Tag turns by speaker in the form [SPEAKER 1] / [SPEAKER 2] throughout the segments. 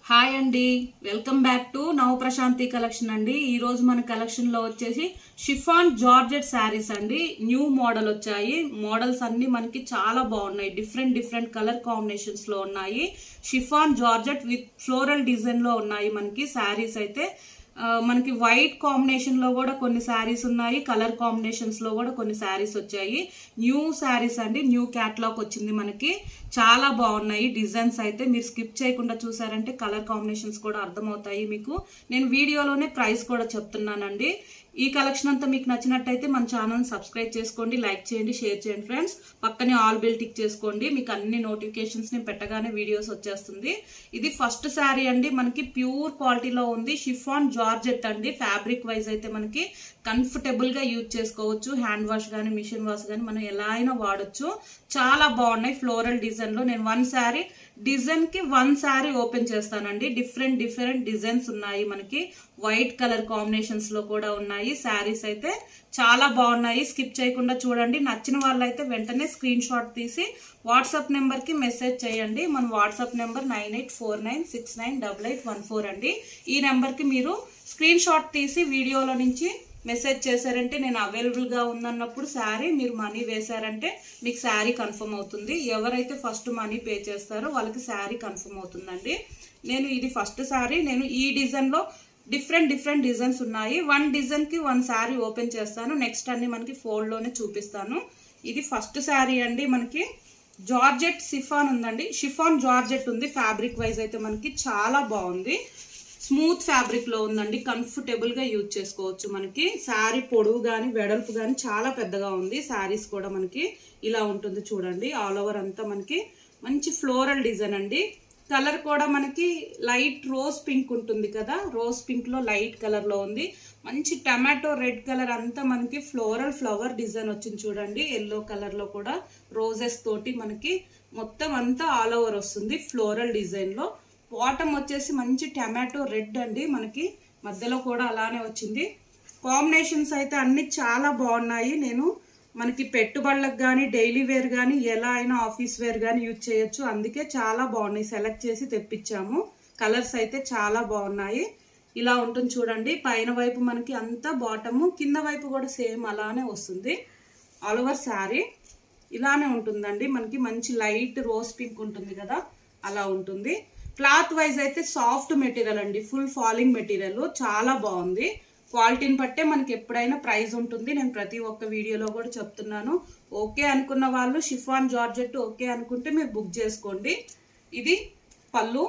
[SPEAKER 1] hi అండి welcome back to నవ Prashanti collection అండి ఈ రోజు మన కలెక్షన్ లో వచ్చేసి షిఫాన్ జార్జెట్ శారీస్ అండి న్యూ మోడల్ వచ్చాయి మోడల్స్ అన్ని మనకి చాలా బాగున్నాయి డిఫరెంట్ డిఫరెంట్ కలర్ కాంబినేషన్స్ లో ఉన్నాయి chiffon georgette with floral design లో ఉన్నాయి మనకి శారీస్ అయితే ఆ, మనకి వైట్ కాంబినేషన్ లో కూడా కొన్ని శారీస్ ఉన్నాయి కలర్ కాంబినేషన్స్ లో కూడా కొన్ని శారీస్ వచ్చాయి న్యూ శారీస్ అండి న్యూ క్యాట్లాగ్ వచ్చింది మనకి చాలా బాగున్నాయి డిజైన్స్ అయితే మీరు స్కిప్ చేయకుండా చూసారంటే కలర్ కాంబినేషన్స్ కూడా అర్థమవుతాయి మీకు నేను వీడియోలోనే ప్రైస్ కూడా చెప్తున్నానండి ఈ కలెక్షన్ అంతా మీకు నచ్చినట్టయితే మన ఛానల్ సబ్స్క్రైబ్ చేసుకోండి లైక్ చేయండి షేర్ చేయండి ఫ్రెండ్స్ పక్కనే ఆల్ బిల్ టిక్ చేసుకోండి మీకు అన్ని నోటిఫికేషన్స్ నేను పెట్టగానే వీడియోస్ వచ్చేస్తుంది ఇది ఫస్ట్ శారీ అండి మనకి ప్యూర్ క్వాలిటీలో ఉంది షిఫాన్ జార్జెట్ అండి ఫ్యాబ్రిక్ వైజ్ అయితే మనకి కంఫర్టబుల్ గా యూజ్ చేసుకోవచ్చు హ్యాండ్ వాష్ కానీ మిషన్ వాష్ కానీ మనం ఎలా అయినా వాడచ్చు చాలా బాగున్నాయి ఫ్లోరల్ డిజైన్ లో నేను వన్ శారీ డిజైన్ కి వన్ శారీ ఓపెన్ చేస్తానండి డిఫరెంట్ డిఫరెంట్ డిజైన్స్ ఉన్నాయి మనకి వైట్ కలర్ కాంబినేషన్స్ లో కూడా ఉన్నాయి శారీస్ అయితే చాలా బాగున్నాయి స్కిప్ చేయకుండా చూడండి నచ్చిన వాళ్ళైతే వెంటనే స్క్రీన్ షాట్ తీసి వాట్సాప్ నెంబర్ కి మెసేజ్ చేయండి మన WhatsApp number nine eight four nine six nine double eight one four అండి ఈ నెంబర్ కి మీరు స్క్రీన్ షాట్ తీసి వీడియోలో నుంచి మెసేజ్ చేశారంటే నేను అవైలబుల్ గా ఉందన్నప్పుడు శారీ మీరు మనీ వేశారంటే మీకు శారీ కన్ఫర్మ్ అవుతుంది ఎవరైతే ఫస్ట్ మనీ పే చేస్తారో వాళ్ళకి శారీ కన్ఫర్మ్ అవుతుందండి నేను ఇది ఫస్ట్ శారీ నేను ఈ డిజైన్ లో డిఫరెంట్ డిఫరెంట్ డిజైన్స్ ఉన్నాయి వన్ డిజైన్ కి వన్ శారీ ఓపెన్ చేస్తాను నెక్స్ట్ అన్ని మనకి ఫోల్డ్ లోనే చూపిస్తాను ఇది ఫస్ట్ శారీ అండి మనకి జార్జెట్ సిఫాన్ ఉందండి షిఫాన్ జార్జెట్ ఉంది ఫ్యాబ్రిక్ వైజ్ అయితే మనకి చాలా బాగుంది స్మూత్ ఫ్యాబ్రిక్ లో ఉందండి కంఫర్టబుల్ గా యూజ్ చేసుకోవచ్చు మనకి శారీ పొడవు గాని వెడల్పు గాని చాలా పెద్దగా ఉంది శారీస్ కూడా మనకి ఇలా ఉంటుంది చూడండి ఆల్ ఓవర్ అంతా మనకి మంచి ఫ్లోరల్ డిజైన్ అండి కలర్ కూడా మనకి లైట్ రోజ్ పింక్ ఉంటుంది కదా రోజ్ పింక్ లో లైట్ కలర్ లో ఉంది మంచి టమాటో రెడ్ కలర్ అంతా మనకి ఫ్లోరల్ ఫ్లవర్ డిజైన్ వచ్చింది చూడండి ఎల్లో కలర్ లో కూడా రోజెస్ తోటి మనకి మొత్తం అంతా ఆల్ ఓవర్ వస్తుంది ఫ్లోరల్ డిజైన్ లో బాటమ్ వచ్చేసి మంచి టమాటో రెడ్ అండి మనకి మధ్యలో కూడా అలానే వచ్చింది కాంబినేషన్స్ అయితే అన్ని చాలా బాగున్నాయి నేను మనకి పెట్టుబడులకు కానీ డైలీ వేర్ కానీ ఎలా అయినా ఆఫీస్ వేర్ కానీ యూజ్ చేయొచ్చు అందుకే చాలా బాగున్నాయి సెలెక్ట్ చేసి తెప్పించాము కలర్స్ అయితే చాలా బాగున్నాయి ఇలా ఉంటుంది చూడండి పైన వైపు మనకి అంతా బాటము కింద వైపు కూడా సేమ్ అలానే వస్తుంది ఆల్ ఓవర్ శారీ ఇలానే ఉంటుందండి మనకి మంచి లైట్ రోజ్ పింక్ ఉంటుంది కదా అలా ఉంటుంది క్లాత్ వైజ్ అయితే సాఫ్ట్ మెటీరియల్ అండి ఫుల్ ఫాలింగ్ మెటీరియల్ చాలా బాగుంది క్వాలిటీని బట్టే మనకి ఎప్పుడైనా ప్రైస్ ఉంటుంది నేను ప్రతి ఒక్క వీడియోలో కూడా చెప్తున్నాను ఓకే అనుకున్న వాళ్ళు షిఫాన్ జార్జెట్ ఓకే అనుకుంటే మీరు బుక్ చేసుకోండి ఇది పళ్ళు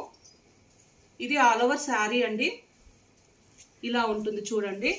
[SPEAKER 1] ఇది ఆల్ ఓవర్ శారీ అండి ఇలా ఉంటుంది చూడండి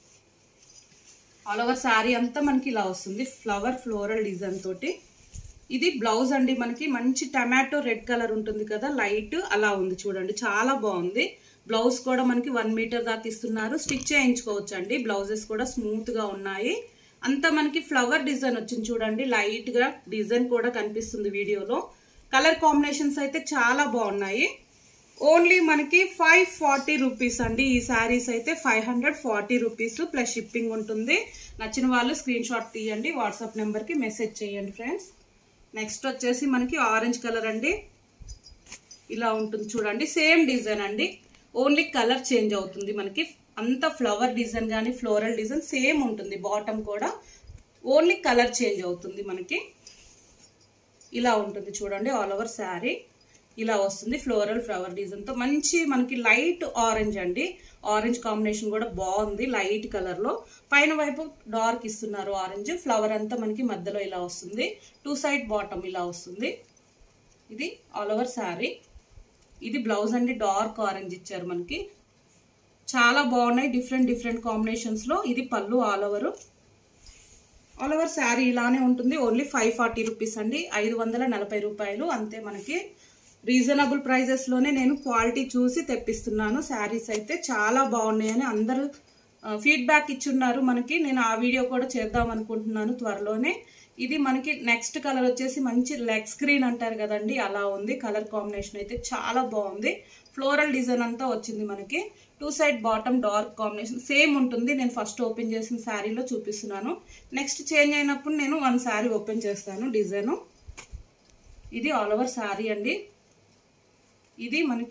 [SPEAKER 1] ఆల్ ఓవర్ శారీ అంతా మనకి ఇలా వస్తుంది ఫ్లవర్ ఫ్లోరల్ డిజైన్ తోటి ఇది బ్లౌజ్ అండి మనకి మంచి టమాటో రెడ్ కలర్ ఉంటుంది కదా లైట్ అలా ఉంది చూడండి చాలా బాగుంది బ్లౌజ్ కూడా మనకి వన్ మీటర్ దాకా ఇస్తున్నారు స్టిచ్ చేయించుకోవచ్చు అండి బ్లౌజెస్ కూడా స్మూత్ గా ఉన్నాయి అంతా మనకి ఫ్లవర్ డిజైన్ వచ్చింది చూడండి లైట్ గా డిజైన్ కూడా కనిపిస్తుంది వీడియోలో కలర్ కాంబినేషన్స్ అయితే చాలా బాగున్నాయి ఓన్లీ మనకి ఫైవ్ ఫార్టీ రూపీస్ అండి ఈ శారీస్ అయితే five hundred forty rupees plus shipping ఉంటుంది నచ్చిన వాళ్ళు స్క్రీన్ షాట్ తీయండి వాట్సాప్ నెంబర్కి మెసేజ్ చేయండి ఫ్రెండ్స్ నెక్స్ట్ వచ్చేసి మనకి ఆరెంజ్ కలర్ అండి ఇలా ఉంటుంది చూడండి సేమ్ డిజైన్ అండి ఓన్లీ కలర్ చేంజ్ అవుతుంది మనకి అంత ఫ్లవర్ డిజైన్ కానీ ఫ్లోరల్ డిజైన్ సేమ్ ఉంటుంది బాటమ్ కూడా ఓన్లీ కలర్ చేంజ్ అవుతుంది మనకి ఇలా ఉంటుంది చూడండి ఆల్ ఓవర్ శారీ ఇలా వస్తుంది ఫ్లోరల్ ఫ్లవర్ డిజైన్ తో మంచి మనకి లైట్ ఆరెంజ్ అండి ఆరెంజ్ కాంబినేషన్ కూడా బాగుంది లైట్ కలర్ లో పైన వైపు డార్క్ ఇస్తున్నారు ఆరెంజ్ ఫ్లవర్ అంతా మనకి మధ్యలో ఇలా వస్తుంది టూ సైడ్ బాటమ్ ఇలా వస్తుంది ఇది ఆల్ ఓవర్ శారీ ఇది బ్లౌజ్ అండి డార్క్ ఆరెంజ్ ఇచ్చారు మనకి చాలా బాగున్నాయి డిఫరెంట్ డిఫరెంట్ కాంబినేషన్స్ లో ఇది pallu all over all over sari ఇలానే ఉంటుంది ఓన్లీ ఫైవ్ ఫార్టీ రూపీస్ అండి ఐదు వందల నలభై రూపాయలు అంతే మనకి రీజనబుల్ ప్రైజెస్ లోనే నేను క్వాలిటీ చూసి తెప్పిస్తున్నాను శారీస్ అయితే చాలా బాగున్నాయని అందరూ ఫీడ్బ్యాక్ ఇచ్చున్నారు మనకి నేను ఆ వీడియో కూడా చేద్దాం అనుకుంటున్నాను త్వరలోనే ఇది మనకి నెక్స్ట్ కలర్ వచ్చేసి మంచి లెగ్ స్క్రీన్ అంటారు కదండి అలా ఉంది కలర్ కాంబినేషన్ అయితే చాలా బాగుంది ఫ్లోరల్ డిజైన్ అంతా వచ్చింది మనకి two side bottom dark combination same ఉంటుంది నేను ఫస్ట్ ఓపెన్ చేసిన శారీలో చూపిస్తున్నాను నెక్స్ట్ చేంజ్ అయినప్పుడు నేను వన్ శారీ ఓపెన్ చేస్తాను డిజైన్ ఇది ఆల్ ఓవర్ శారీ అండి ఇది మనకి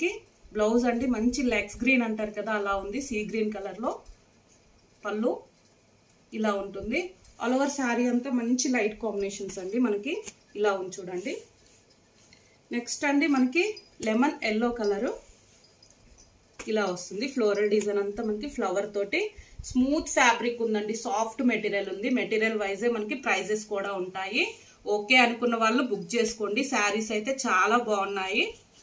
[SPEAKER 1] బ్లౌజ్ అండి మంచి లెగ్స్ గ్రీన్ అంటారు కదా అలా ఉంది సీ గ్రీన్ కలర్లో పళ్ళు ఇలా ఉంటుంది ఆల్ ఓవర్ శారీ అంతా మంచి లైట్ కాంబినేషన్స్ అండి మనకి ఇలా ఉంది చూడండి నెక్స్ట్ అండి మనకి లెమన్ ఎల్లో కలరు ఇలా వస్తుంది ఫ్లోరల్ డిజైన్ అంతా మనకి ఫ్లవర్ తోటి స్మూత్ ఫ్యాబ్రిక్ ఉందండి సాఫ్ట్ మెటీరియల్ ఉంది మెటీరియల్ వైజే మనకి ప్రైజెస్ కూడా ఉంటాయి ఓకే అనుకున్న వాళ్ళు బుక్ చేసుకోండి శారీస్ అయితే చాలా బాగున్నాయి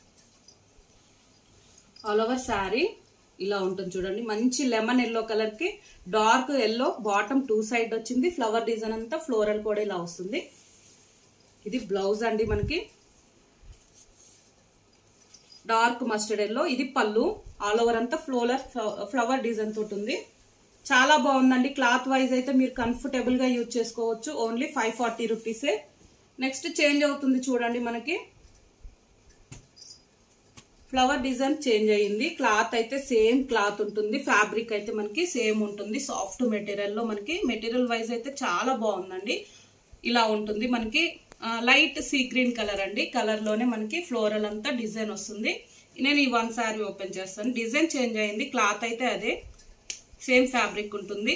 [SPEAKER 1] ఆల్ ఓవర్ శారీ ఇలా ఉంటుంది చూడండి మంచి లెమన్ ఎల్లో కలర్ కి dark yellow bottom two side వచ్చింది ఫ్లవర్ డిజైన్ అంతా ఫ్లోరల్ కూడా ఇలా వస్తుంది ఇది బ్లౌజ్ అండి మనకి డార్క్ మస్టర్డ్ ఎల్లో ఇది పళ్ళు ఆల్ ఓవర్ అంతా ఫ్లోలర్ ఫ్లవర్ డిజైన్ తోటి ఉంది చాలా బాగుందండి క్లాత్ వైజ్ అయితే మీరు కంఫర్టబుల్ గా యూజ్ చేసుకోవచ్చు ఓన్లీ ఫైవ్ ఫార్టీ రూపీసే నెక్స్ట్ చేంజ్ అవుతుంది చూడండి మనకి ఫ్లవర్ డిజైన్ చేంజ్ అయ్యింది క్లాత్ అయితే సేమ్ క్లాత్ ఉంటుంది ఫ్యాబ్రిక్ అయితే మనకి సేమ్ ఉంటుంది సాఫ్ట్ మెటీరియల్ లో మనకి మెటీరియల్ వైజ్ అయితే చాలా బాగుందండి ఇలా ఉంటుంది మనకి లైట్ సీ గ్రీన్ కలర్ అండి కలర్ లోనే మనకి ఫ్లోరల్ అంతా డిజైన్ వస్తుంది నేను ఈ వన్ శారీ ఓపెన్ చేస్తాను డిజైన్ చేంజ్ అయింది క్లాత్ అయితే అదే సేమ్ ఫ్యాబ్రిక్ ఉంటుంది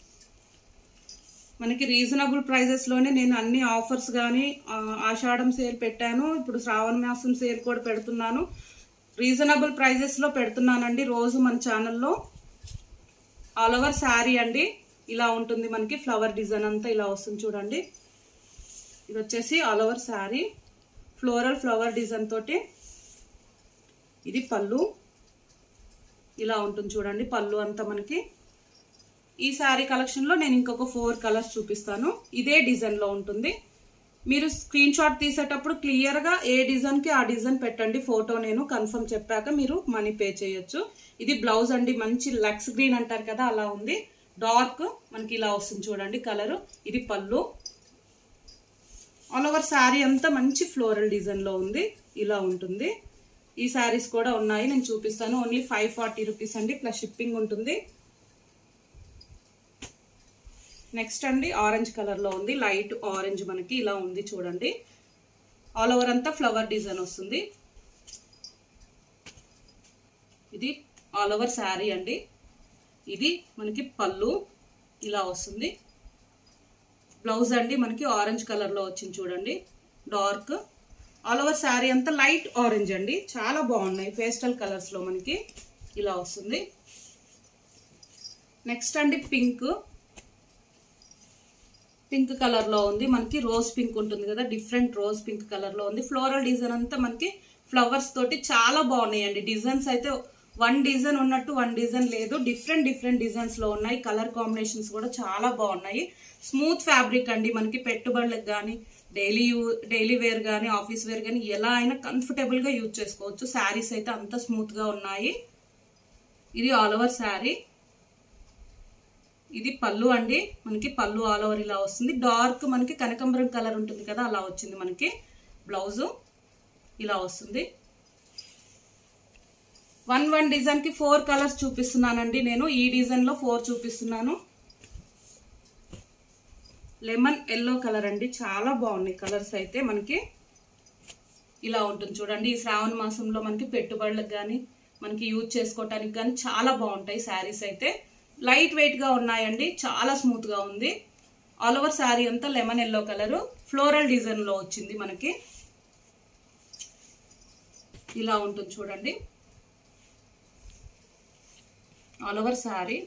[SPEAKER 1] మనకి రీజనబుల్ ప్రైజెస్ లోనే నేను అన్ని ఆఫర్స్ కానీ ఆషాఢం సేల్ పెట్టాను ఇప్పుడు శ్రావణ మాసం సేల్ కూడా పెడుతున్నాను రీజనబుల్ ప్రైజెస్ లో పెడుతున్నానండి రోజు మన ఛానల్లో ఆల్ ఓవర్ శారీ అండి ఇలా ఉంటుంది మనకి ఫ్లవర్ డిజైన్ అంతా ఇలా వస్తుంది చూడండి ఇది వచ్చేసి all over sari floral flower design తోటి ఇది పళ్ళు ఇలా ఉంటుంది చూడండి పళ్ళు అంతా మనకి ఈ శారీ కలెక్షన్లో నేను ఇంకొక ఫోర్ కలర్స్ చూపిస్తాను ఇదే డిజైన్లో ఉంటుంది మీరు స్క్రీన్ షాట్ తీసేటప్పుడు క్లియర్గా ఏ డిజైన్కి ఆ డిజైన్ పెట్టండి ఫోటో నేను కన్ఫర్మ్ చెప్పాక మీరు మనీ పే చేయొచ్చు ఇది బ్లౌజ్ అండి మంచి లక్స్ గ్రీన్ అంటారు కదా అలా ఉంది డార్క్ మనకి ఇలా వస్తుంది చూడండి కలరు ఇది పళ్ళు ఆల్ ఓవర్ శారీ అంతా మంచి ఫ్లోరల్ డిజైన్లో ఉంది ఇలా ఉంటుంది ఈ శారీస్ కూడా ఉన్నాయి నేను చూపిస్తాను ఓన్లీ ఫైవ్ ఫార్టీ రూపీస్ అండి ప్లస్ షిప్పింగ్ ఉంటుంది నెక్స్ట్ అండి ఆరెంజ్ కలర్లో ఉంది లైట్ ఆరెంజ్ మనకి ఇలా ఉంది చూడండి ఆల్ ఓవర్ అంతా ఫ్లవర్ డిజైన్ వస్తుంది ఇది ఆల్ ఓవర్ శారీ అండి ఇది మనకి పళ్ళు ఇలా వస్తుంది బ్లౌజ్ అండి మనకి ఆరెంజ్ కలర్లో వచ్చింది చూడండి డార్క్ ఆల్ ఓవర్ శారీ అంతా లైట్ ఆరెంజ్ అండి చాలా బాగున్నాయి పేస్టల్ కలర్స్లో మనకి ఇలా వస్తుంది నెక్స్ట్ అండి పింక్ పింక్ కలర్లో ఉంది మనకి రోజ్ పింక్ ఉంటుంది కదా డిఫరెంట్ రోజ్ పింక్ కలర్లో ఉంది ఫ్లోరల్ డిజైన్ అంతా మనకి ఫ్లవర్స్ తోటి చాలా బాగున్నాయండి డిజైన్స్ అయితే వన్ డిజైన్ ఉన్నట్టు వన్ డిజైన్ లేదు డిఫరెంట్ డిఫరెంట్ డిజైన్స్ లో ఉన్నాయి కలర్ కాంబినేషన్స్ కూడా చాలా బాగున్నాయి స్మూత్ ఫ్యాబ్రిక్ అండి మనకి పెట్టుబడులకు కానీ డైలీ యూ డైలీ వేర్ కానీ ఆఫీస్ వేర్ కానీ ఎలా అయినా కంఫర్టబుల్ గా యూజ్ చేసుకోవచ్చు శారీస్ అయితే అంత స్మూత్ గా ఉన్నాయి ఇది ఆల్ ఓవర్ శారీ ఇది పళ్ళు అండి మనకి పళ్ళు ఆల్ ఓవర్ ఇలా వస్తుంది డార్క్ మనకి కనకంబరం కలర్ ఉంటుంది కదా అలా వచ్చింది మనకి బ్లౌజు ఇలా వస్తుంది వన్ వన్ డిజైన్ కి ఫోర్ కలర్స్ చూపిస్తున్నానండి నేను ఈ డిజైన్ లో ఫోర్ చూపిస్తున్నాను లెమన్ ఎల్లో కలర్ అండి చాలా బాగున్నాయి కలర్స్ అయితే మనకి ఇలా ఉంటుంది చూడండి ఈ శ్రావణ మాసంలో మనకి పెట్టుబడులకు కానీ మనకి యూజ్ చేసుకోవటానికి కానీ చాలా బాగుంటాయి శారీస్ అయితే లైట్ వెయిట్ గా ఉన్నాయండి చాలా స్మూత్ గా ఉంది ఆల్ ఓవర్ శారీ అంతా lemon yellow colour floral design లో వచ్చింది మనకి ఇలా ఉంటుంది చూడండి ఆల్ ఓవర్ శారీ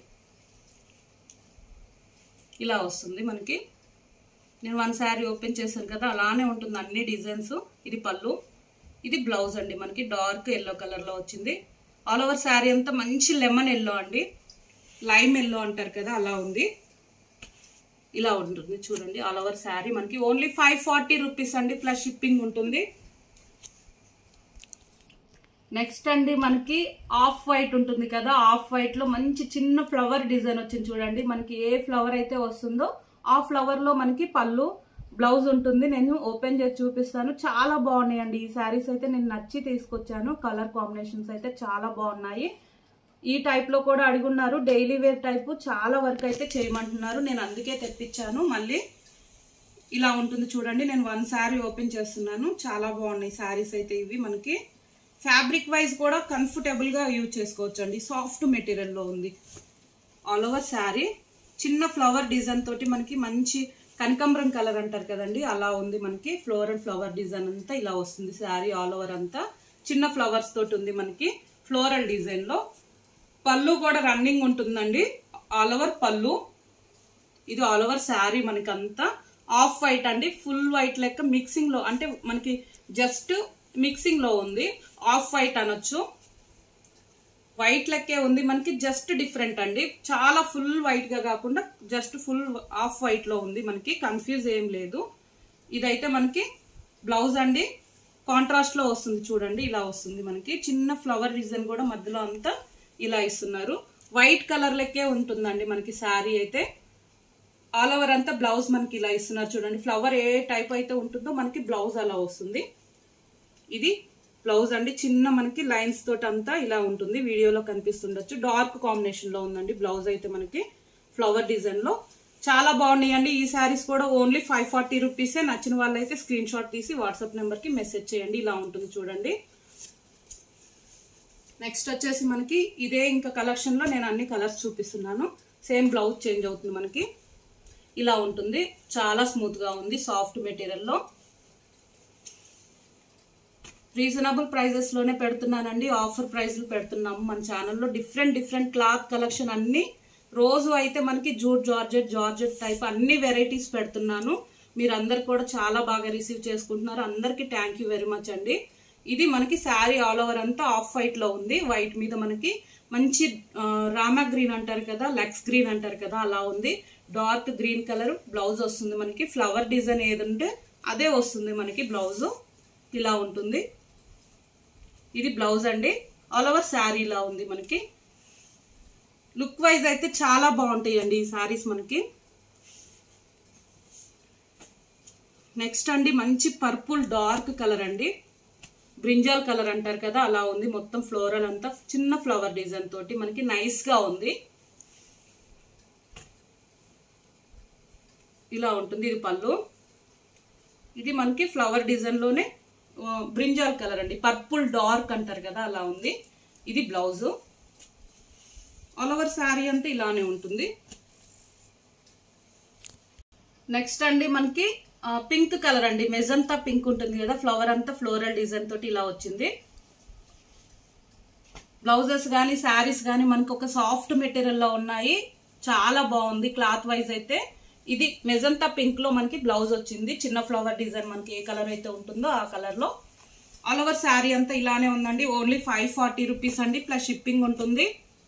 [SPEAKER 1] ఇలా వస్తుంది మనకి నేను వన్ శారీ ఓపెన్ చేశాను కదా అలానే ఉంటుంది అన్ని డిజైన్స్ ఇది పళ్ళు ఇది బ్లౌజ్ అండి మనకి డార్క్ ఎల్లో కలర్లో వచ్చింది ఆల్ ఓవర్ శారీ అంతా మంచి లెమన్ ఎల్లో అండి లైమ్ ఎల్లో అంటారు కదా అలా ఉంది ఇలా ఉంటుంది చూడండి ఆల్ ఓవర్ శారీ మనకి ఓన్లీ ఫైవ్ ఫార్టీ రూపీస్ అండి ప్లస్ షిప్పింగ్ ఉంటుంది నెక్స్ట్ అండి మనకి ఆఫ్ వైట్ ఉంటుంది కదా ఆఫ్ వైట్ లో మంచి చిన్న ఫ్లవర్ డిజైన్ వచ్చింది చూడండి మనకి ఏ ఫ్లవర్ అయితే వస్తుందో ఆ ఫ్లవర్ లో మనకి పళ్ళు బ్లౌజ్ ఉంటుంది నేను ఓపెన్ చేసి చూపిస్తాను చాలా బాగున్నాయండి ఈ శారీస్ అయితే నేను నచ్చి తీసుకొచ్చాను కలర్ కాంబినేషన్స్ అయితే చాలా బాగున్నాయి ఈ టైప్ లో కూడా అడుగున్నారు డైలీ వేర్ టైప్ చాలా వరకు అయితే చేయమంటున్నారు నేను అందుకే తెప్పించాను మళ్ళీ ఇలా ఉంటుంది చూడండి నేను వన్ శారీ ఓపెన్ చేస్తున్నాను చాలా బాగున్నాయి శారీస్ అయితే ఇవి మనకి ఫ్యాబ్రిక్ వైజ్ కూడా కంఫర్టబుల్గా యూజ్ చేసుకోవచ్చు అండి సాఫ్ట్ మెటీరియల్లో ఉంది ఆల్ ఓవర్ శారీ చిన్న ఫ్లవర్ డిజైన్ తోటి మనకి మంచి కనకాంబరం కలర్ అంటారు కదండి అలా ఉంది మనకి ఫ్లోరల్ ఫ్లవర్ డిజైన్ అంతా ఇలా వస్తుంది శారీ ఆల్ ఓవర్ అంతా చిన్న ఫ్లవర్స్ తోటి ఉంది మనకి ఫ్లోరల్ డిజైన్ లో పళ్ళు కూడా రన్నింగ్ ఉంటుందండి ఆల్ ఓవర్ పళ్ళు ఇది ఆల్ ఓవర్ శారీ మనకి అంతా ఆఫ్ వైట్ అండి ఫుల్ వైట్ లెక్క మిక్సింగ్ లో అంటే మనకి జస్ట్ మిక్సింగ్ లో ఉంది ఆఫ్ వైట్ అనొచ్చు వైట్ లెక్కే ఉంది మనకి జస్ట్ డిఫరెంట్ అండి చాలా ఫుల్ వైట్ గా కాకుండా జస్ట్ ఫుల్ ఆఫ్ వైట్ లో ఉంది మనకి కన్ఫ్యూజ్ ఏం లేదు ఇదైతే మనకి బ్లౌజ్ అండి కాంట్రాస్ట్ లో వస్తుంది చూడండి ఇలా వస్తుంది మనకి చిన్న ఫ్లవర్ డిజైన్ కూడా మధ్యలో అంతా ఇలా ఇస్తున్నారు వైట్ కలర్ లెక్కే ఉంటుందండి మనకి శారీ అయితే ఆల్ ఓవర్ అంతా బ్లౌజ్ మనకి ఇలా ఇస్తున్నారు చూడండి ఫ్లవర్ ఏ టైప్ అయితే ఉంటుందో మనకి బ్లౌజ్ అలా వస్తుంది ఇది బ్లౌజ్ అండి చిన్న మనకి లైన్స్ తోటి అంతా ఇలా ఉంటుంది వీడియోలో కనిపిస్తుండొచ్చు డార్క్ కాంబినేషన్ లో ఉందండి బ్లౌజ్ అయితే మనకి ఫ్లవర్ డిజైన్ లో చాలా బాగున్నాయండి ఈ శారీస్ కూడా ఓన్లీ ఫైవ్ ఫార్టీ రూపీసే నచ్చిన వాళ్ళైతే స్క్రీన్ షాట్ తీసి వాట్సాప్ నెంబర్ కి మెసేజ్ చేయండి ఇలా ఉంటుంది చూడండి నెక్స్ట్ వచ్చేసి మనకి ఇదే ఇంకా కలెక్షన్ లో నేను అన్ని కలర్స్ చూపిస్తున్నాను సేమ్ బ్లౌజ్ చేంజ్ అవుతుంది మనకి ఇలా ఉంటుంది చాలా స్మూత్ గా ఉంది సాఫ్ట్ మెటీరియల్ లో రీజనబుల్ ప్రైజెస్ లోనే పెడుతున్నానండి ఆఫర్ ప్రైస్లు పెడుతున్నాము మన ఛానల్లో డిఫరెంట్ డిఫరెంట్ క్లాత్ కలెక్షన్ అన్ని రోజు అయితే మనకి జూట్ జార్జెట్ జార్జెట్ టైప్ అన్ని వెరైటీస్ పెడుతున్నాను మీరు అందరు కూడా చాలా బాగా రిసీవ్ చేసుకుంటున్నారు అందరికి థ్యాంక్ యూ వెరీ మచ్ అండి ఇది మనకి శారీ ఆల్ ఓవర్ అంతా ఆఫ్ వైట్ లో ఉంది వైట్ మీద మనకి మంచి ఆ, రామా గ్రీన్ అంటారు కదా లక్స్ గ్రీన్ అంటారు కదా అలా ఉంది డార్క్ గ్రీన్ కలర్ బ్లౌజ్ వస్తుంది మనకి ఫ్లవర్ డిజైన్ ఏదంటే అదే వస్తుంది మనకి బ్లౌజ్ ఇలా ఉంటుంది ఇది బ్లౌజ్ అండి ఆల్ ఓవర్ శారీ ఇలా ఉంది మనకి లుక్ వైజ్ అయితే చాలా బాగుంటాయండి ఈ శారీస్ మనకి నెక్స్ట్ అండి మంచి పర్పుల్ డార్క్ కలర్ అండి బ్రింజాల్ కలర్ అంటారు కదా అలా ఉంది మొత్తం ఫ్లోరల్ అంతా చిన్న ఫ్లవర్ డిజైన్ తోటి మనకి నైస్ గా ఉంది ఇలా ఉంటుంది ఇది పళ్ళు ఇది మనకి ఫ్లవర్ డిజైన్ లోనే ఆ, బ్రింజాల్ కలర్ అండి పర్పుల్ డార్క్ అంటారు కదా అలా ఉంది ఇది బ్లౌజ్ ఆల్ ఓవర్ శారీ అంతా ఇలానే ఉంటుంది నెక్స్ట్ అండి మనకి పింక్ కలర్ అండి మెజంతా పింక్ ఉంటుంది కదా ఫ్లవర్ అంతా ఫ్లోరల్ డిజైన్ తోటి ఇలా వచ్చింది బ్లౌజెస్ కానీ శారీస్ కానీ మనకి ఒక సాఫ్ట్ మెటీరియల్ లో ఉన్నాయి చాలా బాగుంది క్లాత్ వైజ్ అయితే ఇది మెజంతా పింక్ లో మనకి బ్లౌజ్ వచ్చింది చిన్న ఫ్లవర్ డిజైన్ మనకి ఏ కలర్ అయితే ఉంటుందో ఆ కలర్ లో ఆల్ ఓవర్ శారీ అంతా ఇలానే ఉందండి ఓన్లీ ఫైవ్ ఫార్టీ రూపీస్ అండి ప్లస్ షిప్పింగ్ ఉంటుంది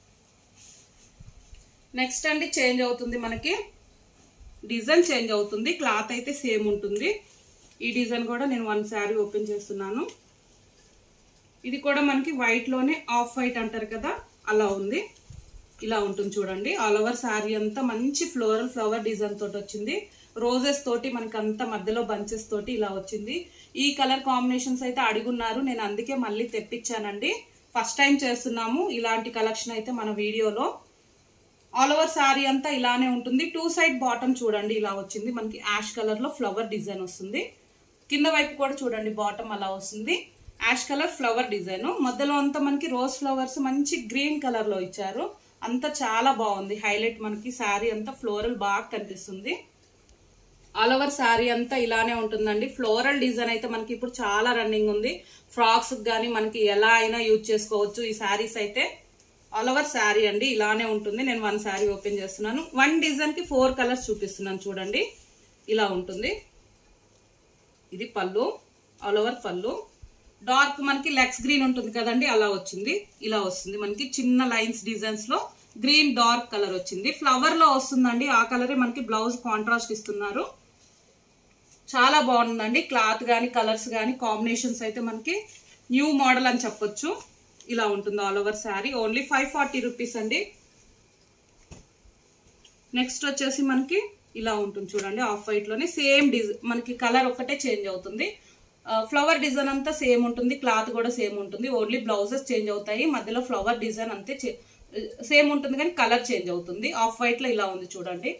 [SPEAKER 1] నెక్స్ట్ అండి చేంజ్ అవుతుంది మనకి డిజైన్ చేంజ్ అవుతుంది క్లాత్ అయితే సేమ్ ఉంటుంది ఈ డిజైన్ కూడా నేను వన్ శారీ ఓపెన్ చేస్తున్నాను ఇది కూడా మనకి వైట్ లోనే ఆఫ్ వైట్ అంటారు కదా అలా ఉంది ఇలా ఉంటుంది చూడండి ఆల్ ఓవర్ శారీ అంతా మంచి ఫ్లోరల్ ఫ్లవర్ డిజైన్ తోటి వచ్చింది రోజెస్ తోటి మనకి అంతా మధ్యలో బంచెస్ తోటి ఇలా వచ్చింది ఈ కలర్ కాంబినేషన్స్ అయితే అడుగున్నారు నేను అందుకే మళ్ళీ తెప్పించానండి ఫస్ట్ టైం చేస్తున్నాము ఇలాంటి కలెక్షన్ అయితే మన వీడియోలో ఆల్ ఓవర్ శారీ అంతా ఇలానే ఉంటుంది టూ సైడ్ బాటమ్ చూడండి ఇలా వచ్చింది మనకి యాష్ కలర్ లో ఫ్లవర్ డిజైన్ వస్తుంది కింద వైపు కూడా చూడండి బాటమ్ అలా వస్తుంది యాష్ కలర్ ఫ్లవర్ డిజైన్ మధ్యలో అంతా మనకి రోజ్ ఫ్లవర్స్ మంచి గ్రీన్ కలర్ లో ఇచ్చారు అంతా చాలా బాగుంది హైలైట్ మనకి శారీ అంతా ఫ్లోరల్ బాగా కనిపిస్తుంది ఆల్ ఓవర్ శారీ అంతా ఇలానే ఉంటుందండి ఫ్లోరల్ డిజైన్ అయితే మనకి ఇప్పుడు చాలా రన్నింగ్ ఉంది ఫ్రాక్స్ కానీ మనకి ఎలా అయినా యూజ్ చేసుకోవచ్చు ఈ శారీస్ అయితే ఆల్ ఓవర్ శారీ అండి ఇలానే ఉంటుంది నేను వన్ శారీ ఓపెన్ చేస్తున్నాను వన్ డిజైన్ కి ఫోర్ కలర్స్ చూపిస్తున్నాను చూడండి ఇలా ఉంటుంది ఇది పళ్ళు ఆల్ ఓవర్ పళ్ళు డార్క్ మనకి లెక్స్ గ్రీన్ ఉంటుంది కదండి అలా వచ్చింది ఇలా వస్తుంది మనకి చిన్న లైన్స్ డిజైన్స్ లో గ్రీన్ డార్క్ కలర్ వచ్చింది ఫ్లవర్ లో వస్తుందండి ఆ కలరే మనకి బ్లౌజ్ కాంట్రాస్ట్ ఇస్తున్నారు చాలా బాగుందండి క్లాత్ కానీ కలర్స్ కానీ కాంబినేషన్స్ అయితే మనకి న్యూ మోడల్ అని చెప్పొచ్చు ఇలా ఉంటుంది all over sari only five forty rupees అండి నెక్స్ట్ వచ్చేసి మనకి ఇలా ఉంటుంది చూడండి ఆఫ్ వైట్ లోనే సేమ్ డిజైన్ మనకి కలర్ ఒక్కటే చేంజ్ అవుతుంది ఫ్లవర్ డిజైన్ అంతా సేమ్ ఉంటుంది క్లాత్ కూడా సేమ్ ఉంటుంది ఓన్లీ బ్లౌజెస్ చేంజ్ అవుతాయి మధ్యలో ఫ్లవర్ డిజైన్ అంతే సేమ్ ఉంటుంది కానీ కలర్ చేంజ్ అవుతుంది ఆఫ్ వైట్ లో ఇలా ఉంది చూడండి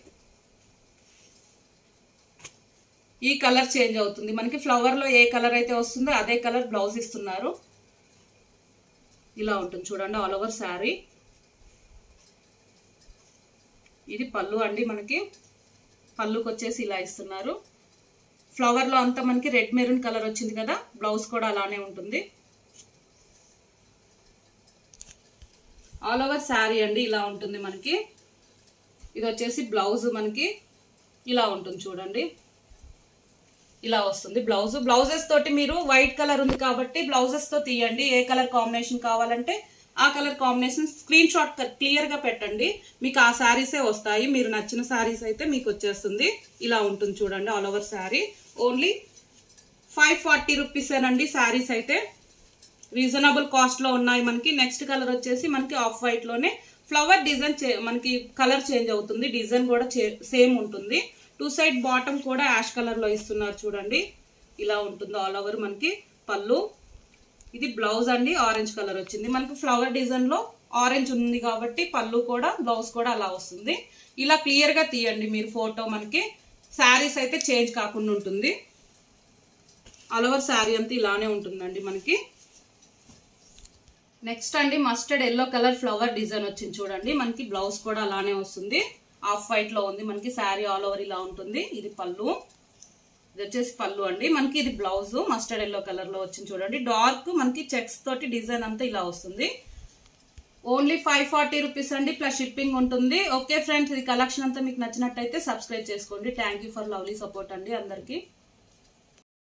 [SPEAKER 1] ఈ కలర్ చేంజ్ అవుతుంది మనకి ఫ్లవర్ లో ఏ కలర్ అయితే వస్తుందో అదే కలర్ బ్లౌజ్ ఇస్తున్నారు ఇలా ఉంటుంది చూడండి ఆల్ ఓవర్ శారీ ఇది పళ్ళు అండి మనకి పళ్ళుకి వచ్చేసి ఇలా ఇస్తున్నారు ఫ్లవర్లో అంతా మనకి రెడ్ మెరూన్ కలర్ వచ్చింది కదా బ్లౌజ్ కూడా అలానే ఉంటుంది ఆల్ ఓవర్ శారీ అండి ఇలా ఉంటుంది మనకి ఇది వచ్చేసి బ్లౌజ్ మనకి ఇలా ఉంటుంది చూడండి ఇలా వస్తుంది బ్లౌజ్ బ్లౌజెస్ తోటి మీరు వైట్ కలర్ ఉంది కాబట్టి బ్లౌజెస్ తో తీయండి ఏ కలర్ కాంబినేషన్ కావాలంటే ఆ colour combination screen shot clear గా పెట్టండి మీకు ఆ శారీసే వస్తాయి మీరు నచ్చిన శారీస్ అయితే మీకు వచ్చేస్తుంది ఇలా ఉంటుంది చూడండి all over sari only five forty రూపీసేనండి శారీస్ అయితే రీజనబుల్ కాస్ట్ లో ఉన్నాయి మనకి నెక్స్ట్ కలర్ వచ్చేసి మనకి ఆఫ్ వైట్ లోనే ఫ్లవర్ డిజైన్ మనకి కలర్ చేంజ్ అవుతుంది డిజైన్ కూడా సేమ్ ఉంటుంది టూ సైడ్ బాటమ్ కూడా యాష్ కలర్ లో ఇస్తున్నారు చూడండి ఇలా ఉంటుంది ఆల్ ఓవర్ మనకి పళ్ళు ఇది బ్లౌజ్ అండి ఆరెంజ్ కలర్ వచ్చింది మనకి ఫ్లవర్ డిజైన్ లో ఆరెంజ్ ఉంది కాబట్టి పళ్ళు కూడా బ్లౌజ్ కూడా అలా వస్తుంది ఇలా క్లియర్ గా తీయండి మీరు ఫోటో మనకి శారీస్ అయితే చేంజ్ కాకుండా ఉంటుంది ఆల్ ఓవర్ శారీ అంతా ఇలానే ఉంటుందండి మనకి నెక్స్ట్ అండి mustard yellow colour flower design వచ్చింది చూడండి మనకి బ్లౌజ్ కూడా అలానే వస్తుంది ఆఫ్ వైట్ లో ఉంది మనకి శారీ ఆల్ ఓవర్ ఇలా ఉంటుంది ఇది పళ్ళు ఇది వచ్చేసి పళ్ళు అండి మనకి ఇది బ్లౌజ్ మస్టర్డ్ ఎల్లో కలర్ లో వచ్చింది చూడండి డార్క్ మనకి చెక్స్ తోటి డిజైన్ అంతా ఇలా వస్తుంది ఓన్లీ ఫైవ్ ఫార్టీ రూపీస్ అండి ప్లస్ షిప్పింగ్ ఉంటుంది ఓకే ఫ్రెండ్స్ ఇది కలెక్షన్ అంతా మీకు నచ్చినట్టయితే సబ్స్క్రైబ్ చేసుకోండి థ్యాంక్ ఫర్ లవ్లీ సపోర్ట్ అండి అందరికీ